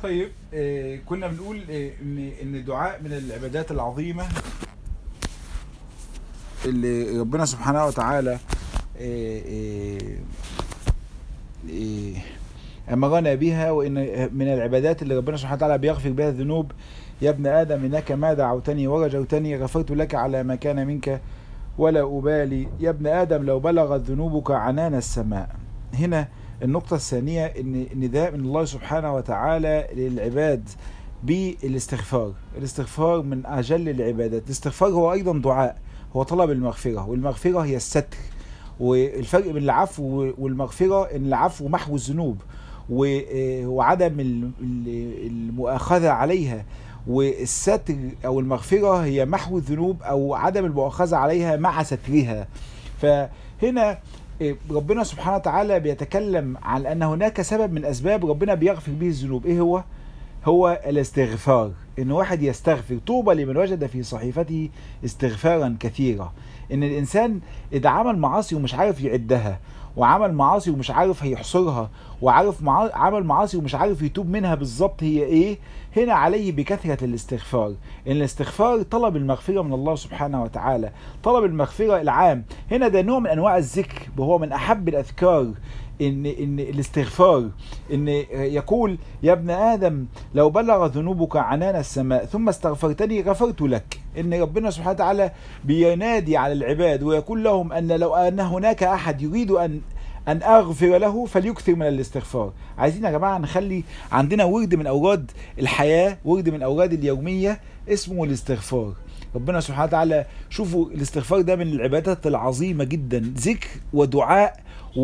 طيب آه كنا بنقول آه ان ان الدعاء من العبادات العظيمه اللي ربنا سبحانه وتعالى آه آه آه امرنا بها وان من العبادات اللي ربنا سبحانه وتعالى بيغفر بها الذنوب يا ابن ادم انك ما دعوتني ورجوتني غفرت لك على ما كان منك ولا ابالي يا ابن ادم لو بلغت ذنوبك عنان السماء هنا النقطة الثانية إن نداء من الله سبحانه وتعالى للعباد بالاستغفار، الاستغفار من أجل العبادات، الاستغفار هو أيضا دعاء، هو طلب المغفرة، والمغفرة هي الستر، والفرق بين العفو والمغفرة إن العفو محو الذنوب، وعدم المؤاخذة عليها، والستر أو المغفرة هي محو الذنوب أو عدم المؤاخذة عليها مع سترها. فهنا ربنا سبحانه وتعالى بيتكلم عن ان هناك سبب من اسباب ربنا بيغفر به الذنوب ايه هو هو الاستغفار ان واحد يستغفر طوبى لمن وجد في صحيفته استغفارا كثيرا ان الانسان اذا عمل معاصي ومش عارف يعدها وعمل معاصي ومش عارف هيحصرها وعارف مع... عمل معاصي ومش عارف يتوب منها بالظبط هي ايه هنا عليه بكثرة الاستغفار ان الاستغفار طلب المغفرة من الله سبحانه وتعالى طلب المغفرة العام هنا ده نوع من انواع الذكر وهو من احب الاذكار ان ان الاستغفار ان يقول يا ابن ادم لو بلغ ذنوبك عنان السماء ثم استغفرتني غفرت لك ان ربنا سبحانه وتعالى بينادي على العباد ويقول لهم ان لو ان هناك احد يريد ان ان اغفر له فليكثر من الاستغفار عايزين يا جماعه نخلي عندنا ورد من اوراد الحياه ورد من اوراد اليوميه اسمه الاستغفار ربنا سبحانه وتعالى شوفوا الاستغفار ده من العبادات العظيمه جدا ذكر ودعاء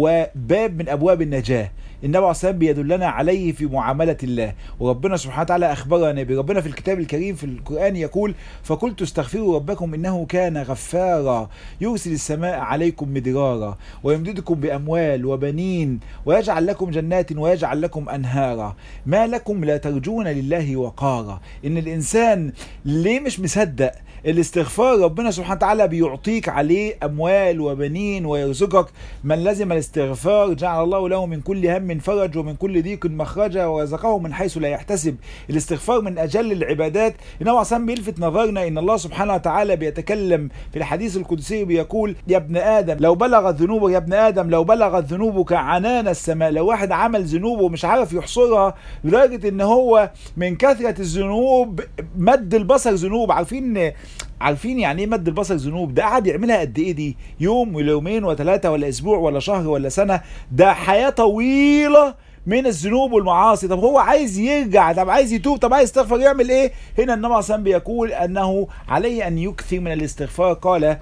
وباب من ابواب النجاه النبي عليه الصلاه بيدلنا عليه في معامله الله وربنا سبحانه وتعالى اخبرنا بربنا في الكتاب الكريم في القران يقول فقلت استغفروا ربكم انه كان غفارا يرسل السماء عليكم مدرارا ويمددكم باموال وبنين ويجعل لكم جنات ويجعل لكم انهارا ما لكم لا ترجون لله وقارا ان الانسان ليه مش مصدق الاستغفار ربنا سبحانه وتعالى بيعطيك عليه اموال وبنين ويرزقك من لزم الاستغفار جعل الله له من كل هم فرج ومن كل ضيق مخرجا ورزقه من حيث لا يحتسب الاستغفار من اجل العبادات النبي عليه بيلفت نظرنا ان الله سبحانه وتعالى بيتكلم في الحديث القدسي بيقول يا ابن ادم لو بلغت ذنوبك يا ابن ادم لو بلغت ذنوبك عنان السماء لو واحد عمل ذنوب ومش عارف يحصرها لدرجه ان هو من كثره الذنوب مد البصر ذنوب عارفين عارفين يعني ايه مد البصر ذنوب ده قعد يعملها قد ايه دي يوم ولا يومين وثلاثه ولا اسبوع ولا شهر ولا سنه ده حياه طويله من الذنوب والمعاصي طب هو عايز يرجع طب عايز يتوب طب عايز يستغفر يعمل ايه هنا النبي عليه الصلاه بيقول انه عليه ان يكثر من الاستغفار قال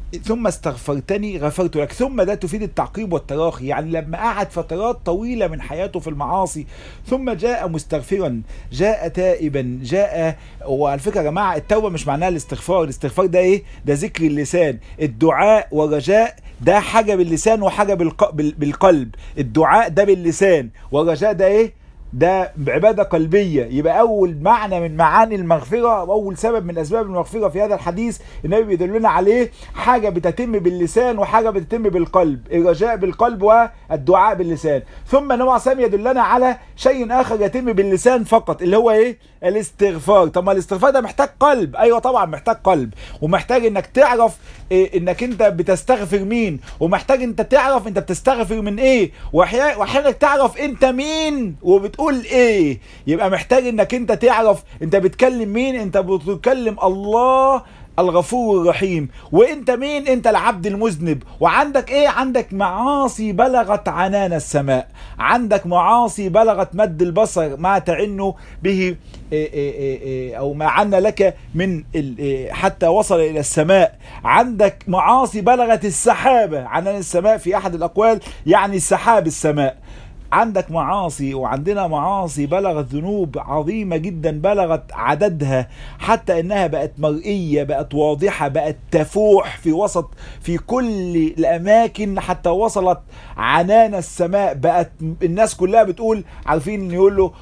ثم استغفرتني غفرت لك ثم ده تفيد التعقيب والتراخي يعني لما قعد فترات طويلة من حياته في المعاصي ثم جاء مستغفرا جاء تائبا جاء وعلى فكرة يا جماعة التوبة مش معناها الاستغفار الاستغفار ده ايه ده ذكر اللسان الدعاء والرجاء ده حاجة باللسان وحاجة بالقلب الدعاء ده باللسان والرجاء ده ايه ده عباده قلبيه يبقى اول معنى من معاني المغفره واول سبب من اسباب المغفره في هذا الحديث النبي بيدلنا عليه حاجه بتتم باللسان وحاجه بتتم بالقلب الرجاء بالقلب والدعاء باللسان ثم النبي عليه يدلنا على شيء اخر يتم باللسان فقط اللي هو ايه الاستغفار طب ما الاستغفار ده محتاج قلب ايوه طبعا محتاج قلب ومحتاج انك تعرف إيه انك انت بتستغفر مين ومحتاج انت تعرف انت بتستغفر من ايه واحيانا تعرف انت مين وبت بتقول ايه يبقى محتاج انك انت تعرف انت بتكلم مين انت بتكلم الله الغفور الرحيم وانت مين انت العبد المذنب وعندك ايه عندك معاصي بلغت عنان السماء عندك معاصي بلغت مد البصر ما تعنه به إيه إيه إيه او ما عنا لك من حتى وصل الى السماء عندك معاصي بلغت السحابة عنان السماء في احد الاقوال يعني سحاب السماء عندك معاصي وعندنا معاصي بلغت ذنوب عظيمة جدا بلغت عددها حتى انها بقت مرئية بقت واضحة بقت تفوح في وسط في كل الاماكن حتى وصلت عنان السماء بقت الناس كلها بتقول عارفين يقول له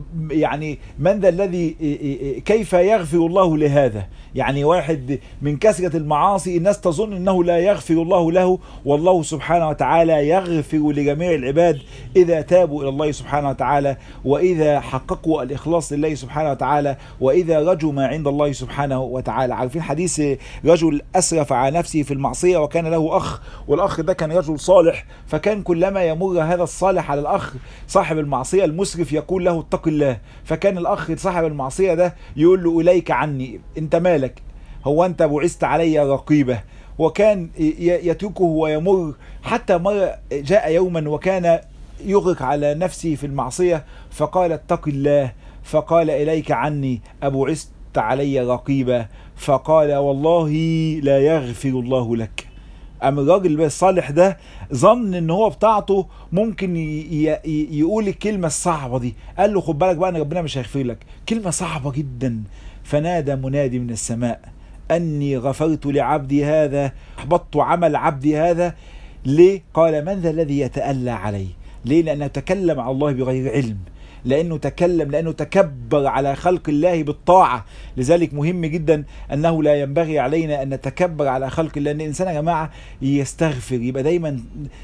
يعني من ذا الذي كيف يغفر الله لهذا يعني واحد من كثرة المعاصي الناس تظن انه لا يغفر الله له والله سبحانه وتعالى يغفر لجميع العباد اذا إذا تابوا إلى الله سبحانه وتعالى وإذا حققوا الإخلاص لله سبحانه وتعالى وإذا رجوا ما عند الله سبحانه وتعالى عارفين حديث رجل أسرف على نفسه في المعصية وكان له أخ والأخ ده كان رجل صالح فكان كلما يمر هذا الصالح على الأخ صاحب المعصية المسرف يقول له اتق الله فكان الأخ صاحب المعصية ده يقول له إليك عني أنت مالك هو أنت بعثت علي رقيبة وكان يتركه ويمر حتى مرة جاء يوما وكان يغرق على نفسه في المعصية فقال اتق الله فقال إليك عني أبعثت علي رقيبا فقال والله لا يغفر الله لك أم الراجل الصالح ده ظن ان هو بتاعته ممكن يقول الكلمة الصعبة دي قال له خد بالك بقى ان ربنا مش هيغفر لك كلمة صعبة جدا فنادى منادي من السماء أني غفرت لعبدي هذا أحبطت عمل عبدي هذا ليه؟ قال من ذا الذي يتألى علي ليه؟ لأنه تكلم على الله بغير علم لأنه تكلم لأنه تكبر على خلق الله بالطاعة لذلك مهم جدا أنه لا ينبغي علينا أن نتكبر على خلق الله أن الإنسان يا جماعة يستغفر يبقى دايما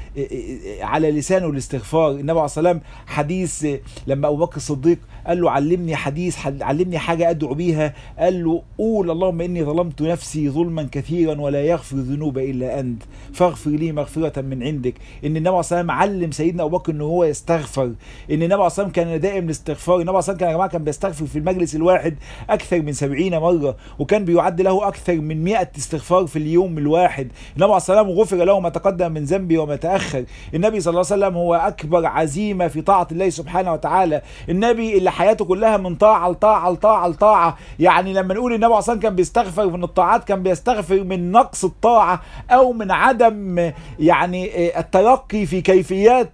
على لسانه الاستغفار النبي عليه الصلاة والسلام حديث لما أبو بكر الصديق قال له علمني حديث علمني حاجة أدعو بيها قال له قول اللهم إني ظلمت نفسي ظلما كثيرا ولا يغفر الذنوب إلا أنت فاغفر لي مغفرة من عندك إن النبي عليه الصلاة والسلام علم سيدنا أبو بكر إن هو يستغفر إن النبي عليه الصلاة والسلام كان دائم الاستغفار النبي عليه الصلاة والسلام كان يا جماعة كان بيستغفر في المجلس الواحد أكثر من سبعين مرة وكان بيعد له أكثر من مئة استغفار في اليوم الواحد النبي عليه الصلاة والسلام غفر له ما تقدم من ذنبه وما تأخر النبي صلى الله عليه وسلم هو أكبر عزيمة في طاعة الله سبحانه وتعالى النبي اللي حياته كلها من طاعة لطاعة لطاعة لطاعة يعني لما نقول النبي عليه الصلاة كان بيستغفر من الطاعات كان بيستغفر من نقص الطاعة أو من عدم يعني الترقي في كيفيات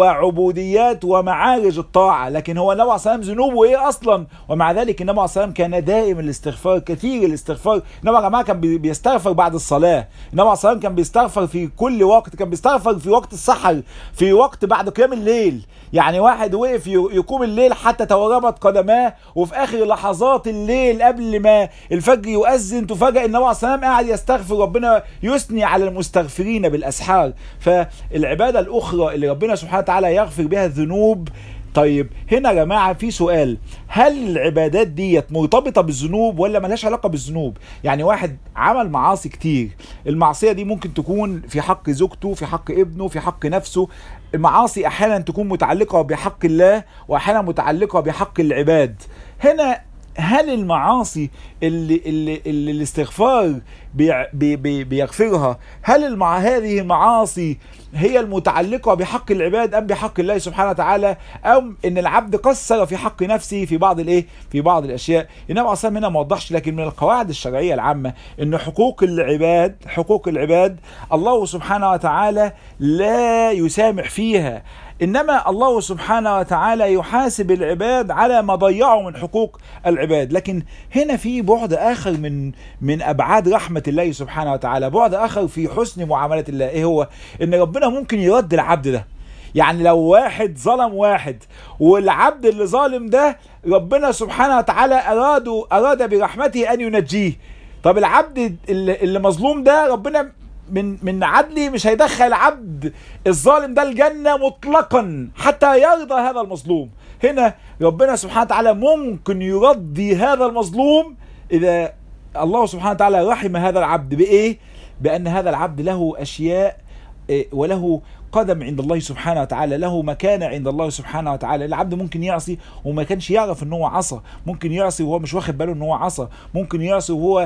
وعبوديات ومعارج الطاعة لكن هو النبي عليه الصلاة والسلام ذنوبه ايه اصلا ومع ذلك النبي عليه الصلاة والسلام كان دائم الاستغفار كثير الاستغفار النبي يا جماعة كان بيستغفر بعد الصلاة النبي عليه الصلاة والسلام كان بيستغفر في كل وقت كان بيستغفر في وقت السحر في وقت بعد قيام الليل يعني واحد وقف يقوم الليل حتى تورمت قدماه وفي اخر لحظات الليل قبل ما الفجر يؤذن تفاجئ النبي عليه الصلاه والسلام قاعد يستغفر ربنا يثني على المستغفرين بالاسحار فالعباده الاخرى اللي ربنا سبحانه وتعالى يغفر بها الذنوب طيب هنا يا جماعه في سؤال هل العبادات ديت مرتبطه بالذنوب ولا ملهاش علاقه بالذنوب يعني واحد عمل معاصي كتير المعصيه دي ممكن تكون في حق زوجته في حق ابنه في حق نفسه المعاصي احيانا تكون متعلقه بحق الله واحيانا متعلقه بحق العباد هنا هل المعاصي اللي, اللي, اللي الاستغفار بي بي بيغفرها هل المع هذه المعاصي هي المتعلقة بحق العباد أم بحق الله سبحانه وتعالى أم إن العبد قصر في حق نفسه في بعض الإيه في بعض الأشياء النبي أصلا هنا ما وضحش لكن من القواعد الشرعية العامة إن حقوق العباد حقوق العباد الله سبحانه وتعالى لا يسامح فيها انما الله سبحانه وتعالى يحاسب العباد على ما ضيعوا من حقوق العباد لكن هنا في بعد اخر من من ابعاد رحمه الله سبحانه وتعالى بعد اخر في حسن معامله الله ايه هو ان ربنا ممكن يرد العبد ده يعني لو واحد ظلم واحد والعبد اللي ظالم ده ربنا سبحانه وتعالى اراد اراد برحمته ان ينجيه طب العبد اللي, اللي مظلوم ده ربنا من من عدلي مش هيدخل عبد الظالم ده الجنة مطلقا حتى يرضى هذا المظلوم هنا ربنا سبحانه وتعالى ممكن يرضي هذا المظلوم إذا الله سبحانه وتعالى رحم هذا العبد بإيه؟ بأن هذا العبد له أشياء وله قدم عند الله سبحانه وتعالى له مكانة عند الله سبحانه وتعالى العبد ممكن يعصي وما كانش يعرف ان هو عصى ممكن يعصي وهو مش واخد باله ان هو عصى ممكن يعصي وهو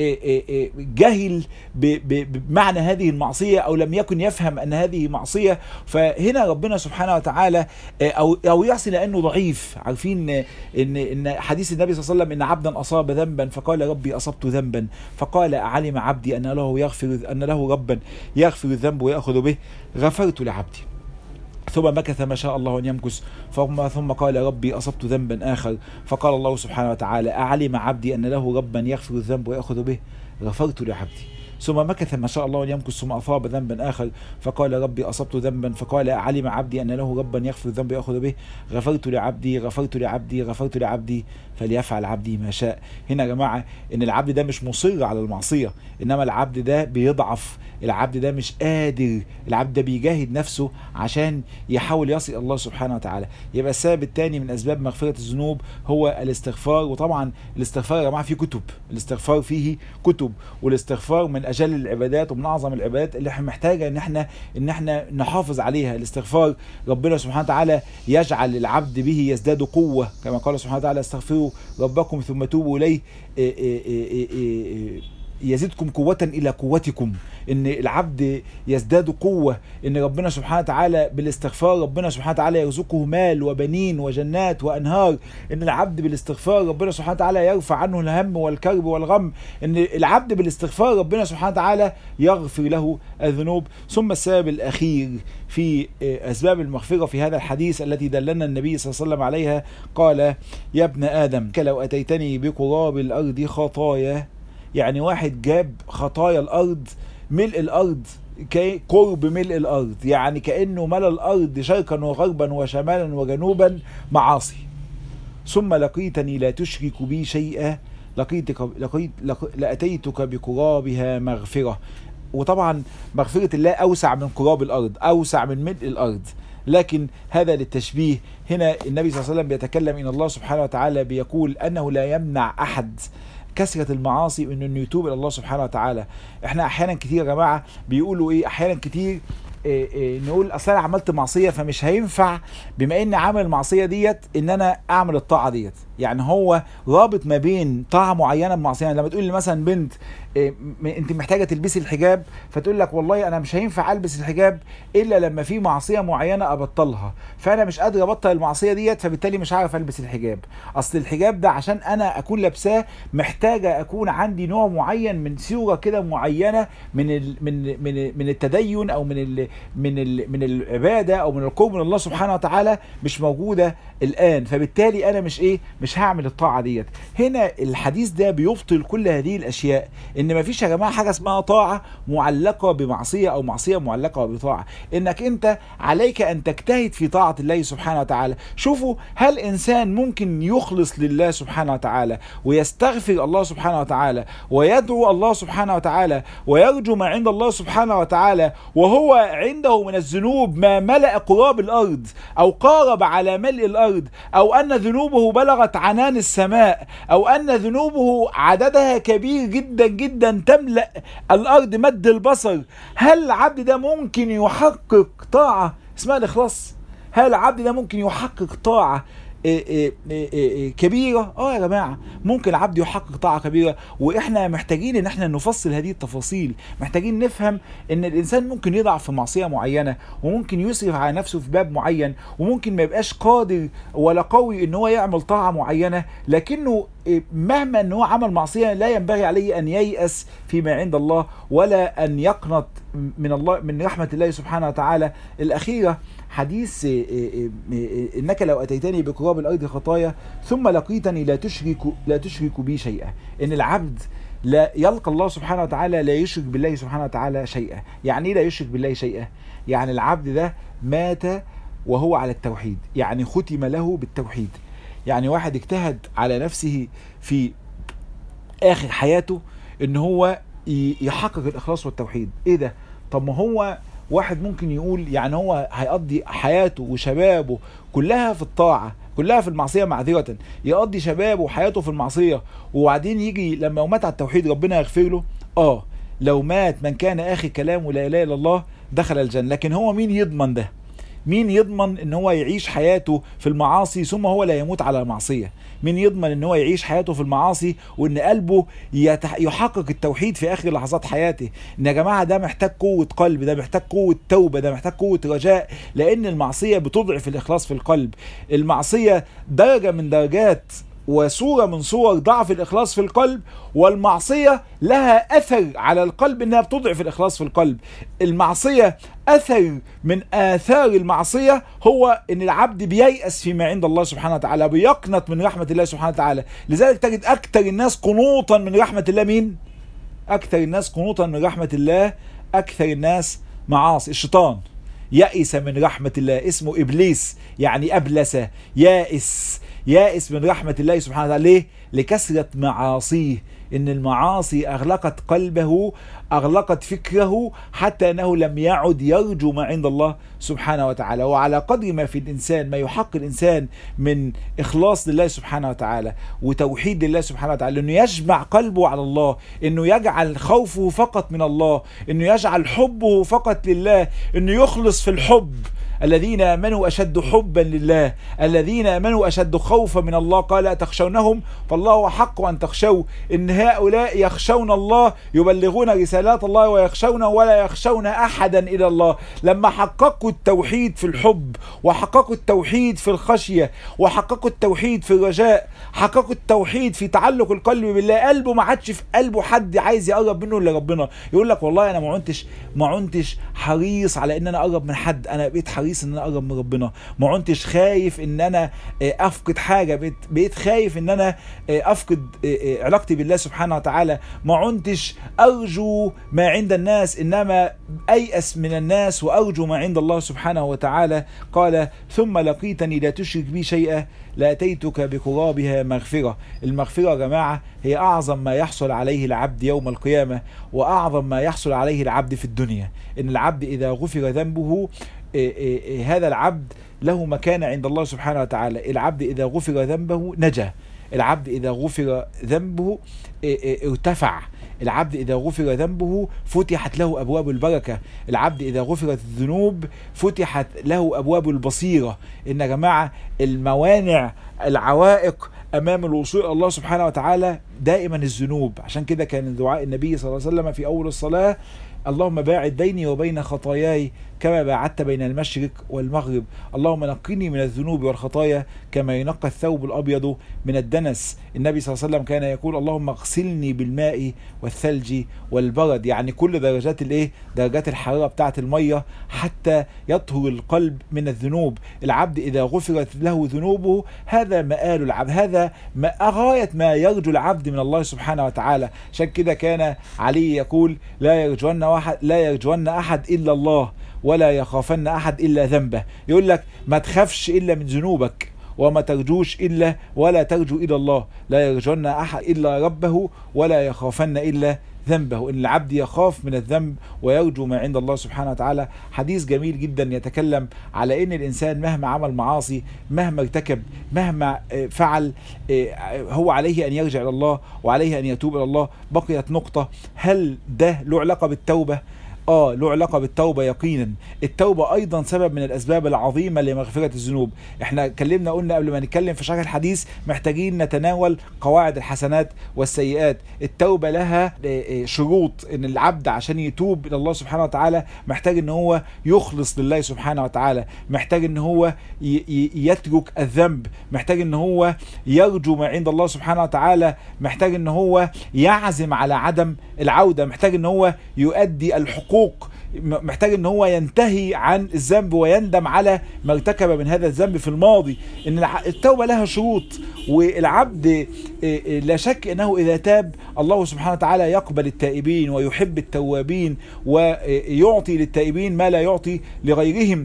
جهل بمعنى هذه المعصية او لم يكن يفهم ان هذه معصية فهنا ربنا سبحانه وتعالى او او يعصي لانه ضعيف عارفين ان ان حديث النبي صلى الله عليه وسلم ان عبدا اصاب ذنبا فقال ربي اصبت ذنبا فقال علم عبدي ان له يغفر ان له ربا يغفر الذنب وياخذ به غفرت لعبدي ثم مكث ما شاء الله أن يمكث ثم ثم قال ربي أصبت ذنبا آخر فقال الله سبحانه وتعالى أعلم عبدي أن له ربا يغفر الذنب ويأخذ به غفرت لعبدي ثم مكث ما شاء الله ولم يمكث ثم اصاب ذنبا اخر فقال ربي اصبت ذنبا فقال علم عبدي ان له ربا يغفر الذنب ياخذ به غفرت لعبدي غفرت لعبدي غفرت لعبدي فليفعل عبدي ما شاء هنا يا جماعه ان العبد ده مش مصر على المعصيه انما العبد ده بيضعف العبد ده مش قادر العبد ده بيجاهد نفسه عشان يحاول يصل الله سبحانه وتعالى يبقى السبب الثاني من اسباب مغفره الذنوب هو الاستغفار وطبعا الاستغفار يا جماعه فيه كتب الاستغفار فيه كتب والاستغفار من اجل العبادات ومن اعظم العبادات اللي احنا محتاجه ان احنا ان احنا نحافظ عليها الاستغفار ربنا سبحانه وتعالى يجعل العبد به يزداد قوه كما قال سبحانه وتعالى استغفروا ربكم ثم توبوا اليه إيه إيه إيه إيه يزيدكم قوة إلى قوتكم إن العبد يزداد قوة إن ربنا سبحانه وتعالى بالاستغفار ربنا سبحانه وتعالى يرزقه مال وبنين وجنات وأنهار إن العبد بالاستغفار ربنا سبحانه وتعالى يرفع عنه الهم والكرب والغم إن العبد بالاستغفار ربنا سبحانه وتعالى يغفر له الذنوب ثم السبب الأخير في أسباب المغفرة في هذا الحديث التي دلنا النبي صلى الله عليه وسلم عليها قال يا ابن آدم لو أتيتني بقراب الأرض خطايا يعني واحد جاب خطايا الارض ملء الارض قرب ملء الارض يعني كانه ملا الارض شرقا وغربا وشمالا وجنوبا معاصي ثم لقيتني لا تشرك بي شيئا لقيتك لقيت لاتيتك بقرابها مغفره وطبعا مغفره الله اوسع من قراب الارض اوسع من ملء الارض لكن هذا للتشبيه هنا النبي صلى الله عليه وسلم بيتكلم ان الله سبحانه وتعالى بيقول انه لا يمنع احد كثره المعاصي انه انه يتوب الى الله سبحانه وتعالى احنا احيانا كتير يا جماعه بيقولوا ايه احيانا كتير إيه إيه نقول اصل انا عملت معصيه فمش هينفع بما ان عامل المعصيه ديت ان انا اعمل الطاعه ديت يعني هو رابط ما بين طاعه معينه بمعصيه يعني لما تقول لي مثلا بنت إيه انت محتاجه تلبسي الحجاب فتقول لك والله انا مش هينفع البس الحجاب الا لما في معصيه معينه ابطلها فانا مش قادر ابطل المعصيه ديت فبالتالي مش عارف البس الحجاب اصل الحجاب ده عشان انا اكون لابساه محتاجه اكون عندي نوع معين من صوره كده معينه من ال من من من التدين او من ال من ال من العباده او من القرب من الله سبحانه وتعالى مش موجوده الان فبالتالي انا مش ايه مش هعمل الطاعه ديت هنا الحديث ده بيبطل كل هذه الاشياء ان ما فيش يا جماعه حاجه اسمها طاعه معلقه بمعصيه او معصيه معلقه بطاعه انك انت عليك ان تجتهد في طاعه الله سبحانه وتعالى شوفوا هل انسان ممكن يخلص لله سبحانه وتعالى ويستغفر الله سبحانه وتعالى ويدعو الله سبحانه وتعالى ويرجو ما عند الله سبحانه وتعالى وهو عنده من الذنوب ما ملأ قراب الارض او قارب على ملء الارض او ان ذنوبه بلغت عنان السماء او ان ذنوبه عددها كبير جدا جدا تملا الارض مد البصر هل العبد ده ممكن يحقق طاعه اسمها الاخلاص هل العبد ده ممكن يحقق طاعه إيه إيه إيه كبيرة اه يا جماعة ممكن العبد يحقق طاعة كبيرة واحنا محتاجين ان احنا نفصل هذه التفاصيل محتاجين نفهم ان الانسان ممكن يضعف في معصية معينة وممكن يسرف على نفسه في باب معين وممكن ما يبقاش قادر ولا قوي ان هو يعمل طاعة معينة لكنه مهما ان هو عمل معصية لا ينبغي عليه ان ييأس فيما عند الله ولا ان يقنط من الله من رحمة الله سبحانه وتعالى الأخيرة حديث انك لو اتيتني بقراب الارض خطايا ثم لقيتني لا تشرك لا تشرك بي شيئا ان العبد لا يلقى الله سبحانه وتعالى لا يشرك بالله سبحانه وتعالى شيئا يعني ايه لا يشرك بالله شيئا يعني العبد ده مات وهو على التوحيد يعني ختم له بالتوحيد يعني واحد اجتهد على نفسه في اخر حياته ان هو يحقق الاخلاص والتوحيد ايه ده طب ما هو واحد ممكن يقول يعني هو هيقضي حياته وشبابه كلها في الطاعه كلها في المعصيه معذره يقضي شبابه وحياته في المعصيه وبعدين يجي لما مات على التوحيد ربنا يغفر له اه لو مات من كان اخر كلامه لا اله الا الله دخل الجنه لكن هو مين يضمن ده مين يضمن ان هو يعيش حياته في المعاصي ثم هو لا يموت على معصيه مين يضمن ان هو يعيش حياته في المعاصي وان قلبه يتح... يحقق التوحيد في اخر لحظات حياته ان يا جماعه ده محتاج قوه قلب ده محتاج قوه توبه ده محتاج قوه رجاء لان المعصيه بتضعف الاخلاص في القلب المعصيه درجه من درجات وصورة من صور ضعف الإخلاص في القلب والمعصية لها أثر على القلب إنها بتضعف الإخلاص في القلب المعصية أثر من آثار المعصية هو إن العبد بييأس فيما عند الله سبحانه وتعالى بيقنط من رحمة الله سبحانه وتعالى لذلك تجد أكثر الناس قنوطا من رحمة الله مين؟ اكثر الناس قنوطا من رحمه الله اكثر الناس معاصي الشيطان يئس من رحمه الله اسمه ابليس يعني ابلس يائس يائس من رحمه الله سبحانه وتعالى ليه لكثره معاصيه ان المعاصي اغلقت قلبه اغلقت فكره حتى انه لم يعد يرجو ما عند الله سبحانه وتعالى وعلى قدر ما في الانسان ما يحق الانسان من اخلاص لله سبحانه وتعالى وتوحيد لله سبحانه وتعالى انه يجمع قلبه على الله انه يجعل خوفه فقط من الله انه يجعل حبه فقط لله انه يخلص في الحب الذين امنوا اشد حبا لله الذين امنوا اشد خوفا من الله قال تخشونهم فالله حق ان تخشوا ان هؤلاء يخشون الله يبلغون رسالات الله ويخشونه ولا يخشون احدا الى الله لما حققوا التوحيد في الحب وحققوا التوحيد في الخشيه وحققوا التوحيد في الرجاء حققوا التوحيد في تعلق القلب بالله قلبه ما عادش في قلبه حد عايز يقرب منه الا ربنا يقول لك والله انا ما عنتش ما عنتش حريص على ان انا اقرب من حد انا بقيت حريص ان انا اقرب من ربنا ما عنتش خايف ان انا افقد حاجه بقيت, بقيت خايف ان انا افقد علاقتي بالله سبحانه وتعالى ما عنتش ارجو ما عند الناس انما ايأس من الناس وارجو ما عند الله سبحانه وتعالى قال ثم لقيتني لا تشرك بي شيئا لاتيتك بقرابها مغفره المغفره يا جماعه هي اعظم ما يحصل عليه العبد يوم القيامه واعظم ما يحصل عليه العبد في الدنيا ان العبد اذا غفر ذنبه هذا العبد له مكانة عند الله سبحانه وتعالى العبد إذا غفر ذنبه نجا العبد إذا غفر ذنبه ارتفع العبد إذا غفر ذنبه فتحت له أبواب البركة العبد إذا غفرت الذنوب فتحت له أبواب البصيرة إن يا جماعة الموانع العوائق امام الوصول الى الله سبحانه وتعالى دائما الذنوب عشان كده كان دعاء النبي صلى الله عليه وسلم في اول الصلاه اللهم باعد بيني وبين خطاياي كما باعدت بين المشرق والمغرب اللهم نقني من الذنوب والخطايا كما ينقى الثوب الأبيض من الدنس النبي صلى الله عليه وسلم كان يقول اللهم اغسلني بالماء والثلج والبرد يعني كل درجات الايه درجات الحرارة بتاعة المية حتى يطهر القلب من الذنوب العبد إذا غفرت له ذنوبه هذا مآل العبد هذا ما غاية ما يرجو العبد من الله سبحانه وتعالى عشان كده كان علي يقول لا يرجون واحد لا يرجون أحد إلا الله ولا يخافن احد الا ذنبه يقول لك ما تخافش الا من ذنوبك وما ترجوش الا ولا ترجو الى الله لا يرجون احد الا ربه ولا يخافن الا ذنبه ان العبد يخاف من الذنب ويرجو ما عند الله سبحانه وتعالى حديث جميل جدا يتكلم على ان الانسان مهما عمل معاصي مهما ارتكب مهما فعل هو عليه ان يرجع الى الله وعليه ان يتوب الى الله بقيت نقطه هل ده له علاقه بالتوبه اه له علاقه بالتوبه يقينا التوبه ايضا سبب من الاسباب العظيمه لمغفره الذنوب احنا اتكلمنا قلنا قبل ما نتكلم في شرح الحديث محتاجين نتناول قواعد الحسنات والسيئات التوبه لها شروط ان العبد عشان يتوب الى الله سبحانه وتعالى محتاج ان هو يخلص لله سبحانه وتعالى محتاج ان هو يترك الذنب محتاج ان هو يرجو ما عند الله سبحانه وتعالى محتاج ان هو يعزم على عدم العوده محتاج ان هو يؤدي الحقوق حقوق محتاج ان هو ينتهي عن الذنب ويندم على ما ارتكب من هذا الذنب في الماضي ان التوبه لها شروط والعبد لا شك انه اذا تاب الله سبحانه وتعالى يقبل التائبين ويحب التوابين ويعطي للتائبين ما لا يعطي لغيرهم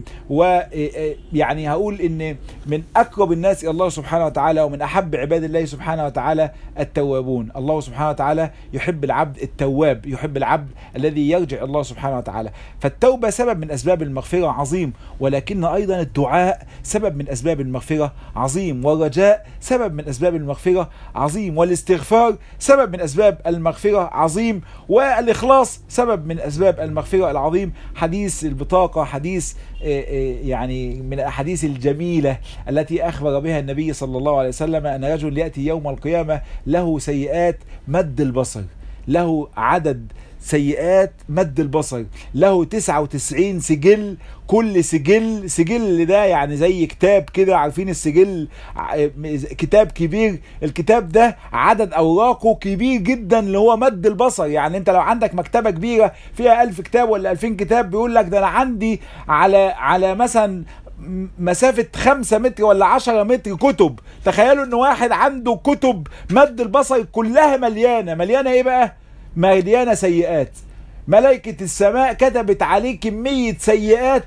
ويعني هقول ان من اقرب الناس الى الله سبحانه وتعالى ومن احب عباد الله سبحانه وتعالى التوابون الله سبحانه وتعالى يحب العبد التواب يحب العبد الذي يرجع الله سبحانه وتعالى فالتوبة سبب من أسباب المغفرة عظيم ولكن أيضا الدعاء سبب من أسباب المغفرة عظيم والرجاء سبب من أسباب المغفرة عظيم والاستغفار سبب من أسباب المغفرة عظيم والإخلاص سبب من أسباب المغفرة العظيم حديث البطاقة حديث يعني من الأحاديث الجميلة التي أخبر بها النبي صلى الله عليه وسلم أن رجل يأتي يوم القيامة له سيئات مد البصر له عدد سيئات مد البصر له 99 سجل كل سجل سجل ده يعني زي كتاب كده عارفين السجل كتاب كبير الكتاب ده عدد اوراقه كبير جدا اللي هو مد البصر يعني انت لو عندك مكتبه كبيره فيها ألف كتاب ولا ألفين كتاب بيقول لك ده انا عندي على على مثلا مسافة خمسة متر ولا عشرة متر كتب تخيلوا ان واحد عنده كتب مد البصر كلها مليانة مليانة ايه بقى مليانة سيئات ملائكة السماء كتبت عليه كمية سيئات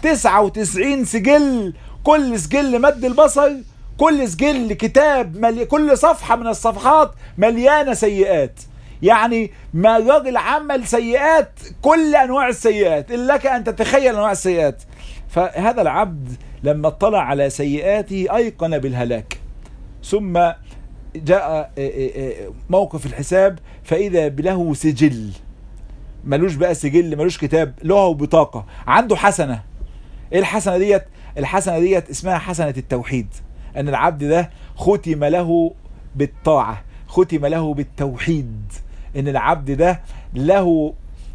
99 سجل كل سجل مد البصر كل سجل كتاب ملي... كل صفحة من الصفحات مليانة سيئات يعني ما الراجل عمل سيئات كل انواع السيئات إن لك ان تتخيل انواع السيئات فهذا العبد لما اطلع على سيئاته ايقن بالهلاك ثم جاء موقف الحساب فاذا له سجل ملوش بقى سجل ملوش كتاب له بطاقة عنده حسنة ايه الحسنة ديت الحسنة ديت اسمها حسنة التوحيد ان العبد ده ختم له بالطاعة ختم له بالتوحيد ان العبد ده له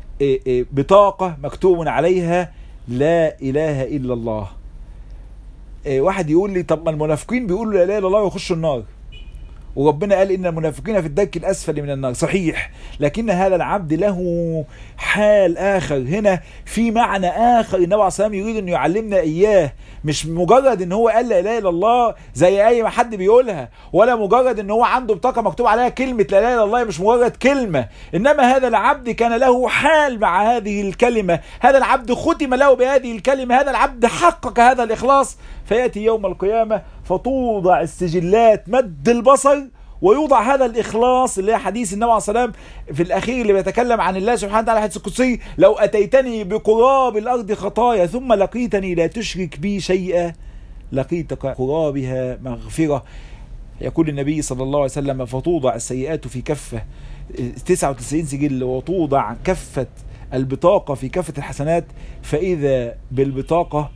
بطاقة مكتوب عليها لا اله الا الله واحد يقول لي طب ما المنافقين بيقولوا لا اله الا الله ويخشوا النار وربنا قال ان المنافقين في الدرك الاسفل من النار صحيح لكن هذا العبد له حال اخر هنا في معنى اخر النبي عليه الصلاه يريد انه يعلمنا اياه مش مجرد ان هو قال لا اله الا الله زي اي ما حد بيقولها ولا مجرد ان هو عنده بطاقه مكتوب عليها كلمه لا اله الا الله مش مجرد كلمه انما هذا العبد كان له حال مع هذه الكلمه هذا العبد ختم له بهذه الكلمه هذا العبد حقق هذا الاخلاص فياتي يوم القيامه فتوضع السجلات مد البصر ويوضع هذا الاخلاص اللي هي حديث النبي عليه الصلاه والسلام في الاخير اللي بيتكلم عن الله سبحانه وتعالى حديث القدسي لو اتيتني بقراب الارض خطايا ثم لقيتني لا تشرك بي شيئا لقيتك قرابها مغفره يقول النبي صلى الله عليه وسلم فتوضع السيئات في كفه 99 سجل وتوضع كفه البطاقه في كفه الحسنات فاذا بالبطاقه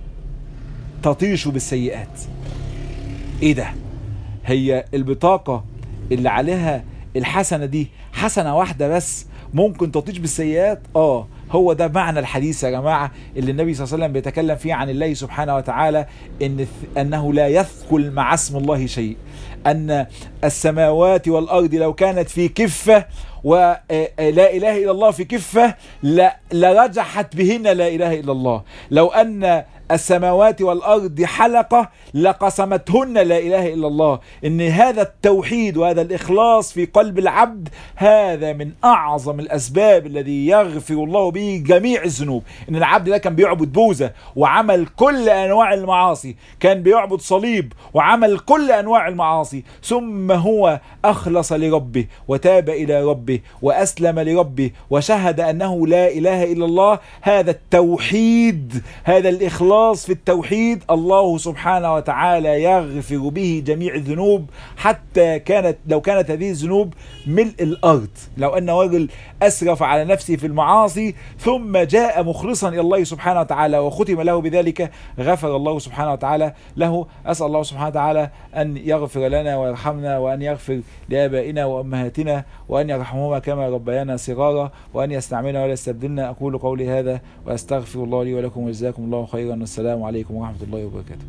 تطيش بالسيئات ايه ده هي البطاقة اللي عليها الحسنة دي حسنة واحدة بس ممكن تطيش بالسيئات اه هو ده معنى الحديث يا جماعة اللي النبي صلى الله عليه وسلم بيتكلم فيه عن الله سبحانه وتعالى إن أنه لا يثقل مع اسم الله شيء أن السماوات والأرض لو كانت في كفة ولا إله إلا الله في كفة لرجحت بهن لا إله إلا الله لو أن السماوات والأرض حلقة لقسمتهن لا إله إلا الله إن هذا التوحيد وهذا الإخلاص في قلب العبد هذا من أعظم الأسباب الذي يغفر الله به جميع الذنوب إن العبد ده كان بيعبد بوزة وعمل كل أنواع المعاصي كان بيعبد صليب وعمل كل أنواع المعاصي ثم هو أخلص لربه وتاب إلى ربه وأسلم لربه وشهد أنه لا إله إلا الله هذا التوحيد هذا الإخلاص الإخلاص في التوحيد الله سبحانه وتعالى يغفر به جميع الذنوب حتى كانت لو كانت هذه الذنوب ملء الأرض لو أن رجل أسرف على نفسه في المعاصي ثم جاء مخلصا إلى الله سبحانه وتعالى وختم له بذلك غفر الله سبحانه وتعالى له أسأل الله سبحانه وتعالى أن يغفر لنا ويرحمنا وأن يغفر لآبائنا وأمهاتنا وأن يرحمهما كما ربيانا صغارا وأن يستعملنا ولا يستبدلنا أقول قولي هذا وأستغفر الله لي ولكم وجزاكم الله خيرا والسلام عليكم ورحمة الله وبركاته